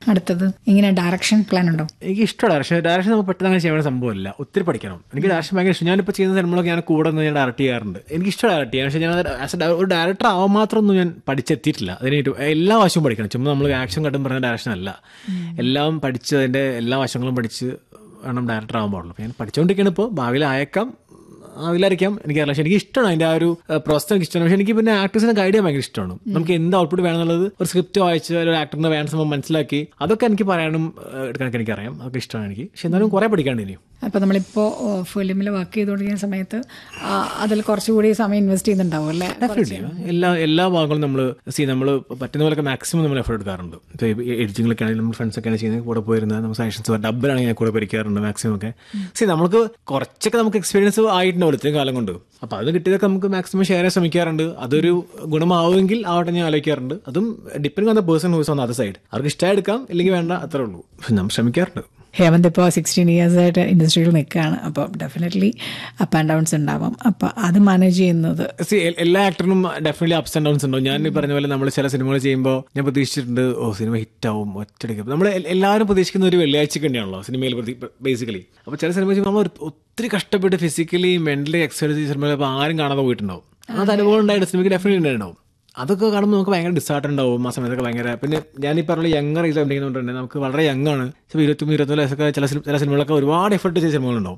അടുത്തത് ഇങ്ങനെ direction plan ഉണ്ടോ എനിക്ക് ഇഷ്ടമാണ് ഡയറക്ഷൻ ഡയറക്ഷൻ നമുക്ക് പെട്ടെന്ന് അങ്ങനെ ചെയ്യുന്ന സംഭവമല്ല ഒത്തിരി പഠിക്കണം എനിക്ക് ഡയറക്ഷൻ ഭയങ്കര ഇഷ്ടം ഞാനിപ്പോൾ ചെയ്യുന്ന സിനിമകളൊക്കെ ഞാൻ കൂടെ നിന്ന് ഞാൻ ഡയറക്റ്റ് ചെയ്യാറുണ്ട് എനിക്ക് ഇഷ്ടം ഡയറക്റ്റ് ചെയ്യാൻ പക്ഷേ ഞാൻ ആസ് എ ഒരു ഡയറക്ടർ ആവാൻ മാത്രമൊന്നും ഞാൻ പഠിച്ചെത്തിയിട്ടില്ല അതിന് ഏറ്റവും- എല്ലാ വശവും പഠിക്കണം ചുമ്മാ നമ്മൾ ആക്ഷൻ കട്ടും പറഞ്ഞ ഡയറക്ഷൻ അല്ല എല്ലാം പഠിച്ച് അതിൻ്റെ എല്ലാ വശങ്ങളും പഠിച്ച് വേണം ഡയറക്ടർ ആവാൻ പാടുള്ളൂ അപ്പോൾ ഞാൻ പഠിച്ചുകൊണ്ടിരിക്കുകയാണ് ഇപ്പോൾ ഭാവിയിൽ ആയേക്കാം അതിലായിരിക്കാം എനിക്കറിയില്ല പക്ഷെ എനിക്ക് ഇഷ്ടമാണ് അതിന്റെ ആ ഒരു പ്രോസസ് എനിക്ക് ഇഷ്ടമാണ് പക്ഷെ എനിക്ക് പിന്നെ ആക്ടേഴ്സിനെ ഗൈഡ് ചെയ്യാൻ ഭയങ്കര ഇഷ്ടമാണ് നമുക്ക് എന്ത് ഔട്ട്പുട്ട് വേണമെന്നുള്ളത് ഒരു സ്ക്രിപ്റ്റ് വായിച്ച് ഒരു ആക്ടറിന് വേണ്ട സംഭവം മനസ്സിലാക്കി അതൊക്കെ എനിക്ക് പറയാനും ഏഹ്, എടുക്കാനൊക്കെ എനിക്കറിയാം അതൊക്കെ ഇഷ്ടമാണ് എനിക്ക് പക്ഷെ എന്നാലും കുറെ പഠിക്കാണ്ട് ഇനിയും അപ്പോൾ നമ്മളിപ്പോൾ ഫിലിമിൽ വർക്ക് ചെയ്തുകൊണ്ടിരിക്കുന്ന സമയത്ത് ആ, അതിൽ കുറച്ചുകൂടി സമയം ഇൻവെസ്റ്റ് ചെയ്യുന്നുണ്ടാവും അല്ലേ ഡെഫിനറ്റ്ലി എല്ലാ എല്ലാ ഭാഗങ്ങളും നമ്മൾ സി നമ്മൾ പറ്റുന്ന പോലൊക്കെ മാക്സിമം നമ്മൾ എഫേർട്ട് എടുക്കാറുണ്ട് ഇപ്പോൾ എഡിറ്റിംഗിലൊക്കെ ആണെങ്കിൽ നമ്മൾ ഫ്രണ്ട്സ് ഒക്കെയാണ് ചെയ്യുന്നത് കൂടെ പോയിരുന്നത് നമുക്ക് സജഷൻസ് ഡബിലാണെങ്കിൽ ഞാൻ കൂടെ പഠിക്കാറുണ്ട് മാക്സിമം ഒക്കെ സി നമുക്ക് കുറച്ചൊക്കെ നമുക്ക് എക്സ്പീരിയൻസ് ആയിട്ടുണ്ടാവും ഇത്രയും കാലം കൊണ്ട് അപ്പോൾ അത് കിട്ടിയതൊക്കെ നമുക്ക് മാക്സിമം ഷെയർ ചെയ്യാൻ ശ്രമിക്കാറുണ്ട് അതൊരു ഗുണമാവുമെങ്കിൽ ആവട്ടെ ഞാൻ ആലോചിക്കാറുണ്ട് അതും depend on the person who's on other side അവർക്ക് ഇഷ്ടമായി എടുക്കാം ഇല്ലെങ്കിൽ വേണ്ട അത്രേ ഉള്ളൂ പക്ഷെ നമ്മൾ ശ്രമിക്കാറുണ്ട് ഹേമന്ത് ഇപ്പോൾ സിക്സ്റ്റീൻ ഇയേഴ്സ് ആയിട്ട് ഇൻഡസ്ട്രിയിൽ നിൽക്കുകയാണ് അപ്പോൾ ഡെഫിനറ്റ്ലി അപ്പ് ആൻഡ് ഡൗൺസ് ഉണ്ടാവും അപ്പോൾ അത് മാനേജ് ചെയ്യുന്നത് See, എ- എല്ലാ ആക്ടറിനും ഡെഫിനറ്റ്ലി അപ്സ് ആൻഡ് ഡൗൺസ് ഉണ്ടാവും ഞാൻ ഈ പറഞ്ഞ പോലെ നമ്മൾ ചില സിനിമകൾ ചെയ്യുമ്പോൾ ഞാൻ പ്രതീക്ഷിച്ചിട്ടുണ്ട് ഓ സിനിമ ഹിറ്റ് ആവും ഒറ്റയടിക്ക് നമ്മൾ എല്ലാവരും പ്രതീക്ഷിക്കുന്ന ഒരു വെള്ളിയാഴ്ചക്ക് തന്നെയാണല്ലോ സിനിമയിൽ ബേസിക്കലി അപ്പോൾ ചില സിനിമ ചെയ്യുമ്പോൾ നമ്മൾ ഒരു- ഒത്തിരി കഷ്ടപ്പെട്ട് ഫിസിക്കലി മെന്റലി എക്സസൈസ് ചെയ്ത സിനിമകൾ ഇപ്പോൾ ആരും കാണാതെ പോയിട്ടുണ്ടാവും അത് അനുഭവം ഉണ്ടായിട്ട് സിനിമയ്ക്ക് ഡെഫിനറ്റ്ലി ഉണ്ടായിട്ടുണ്ടാവും അതൊക്കെ കാണുമ്പോൾ നമുക്ക് ഭയങ്കര ഡിസാർട്ട് ഉണ്ടാവും ആ സമയത്തൊക്കെ ഭയങ്കര പിന്നെ ഞാൻ ഈ പറഞ്ഞ യങ്ങർ ഏജ് അഭിനയിക്കുന്നുണ്ട് നമുക്ക് വളരെ യങ് ആണ് ഇപ്പോൾ ഇരുപത്തി ഇരുപത്തിനാല് വയസ്സൊക്കെ ചില സിനിമ- ചില സിനിമകളൊക്കെ ഒരുപാട് എഫർട്ട് ചെയ്ത സിനിമകളുണ്ടാവും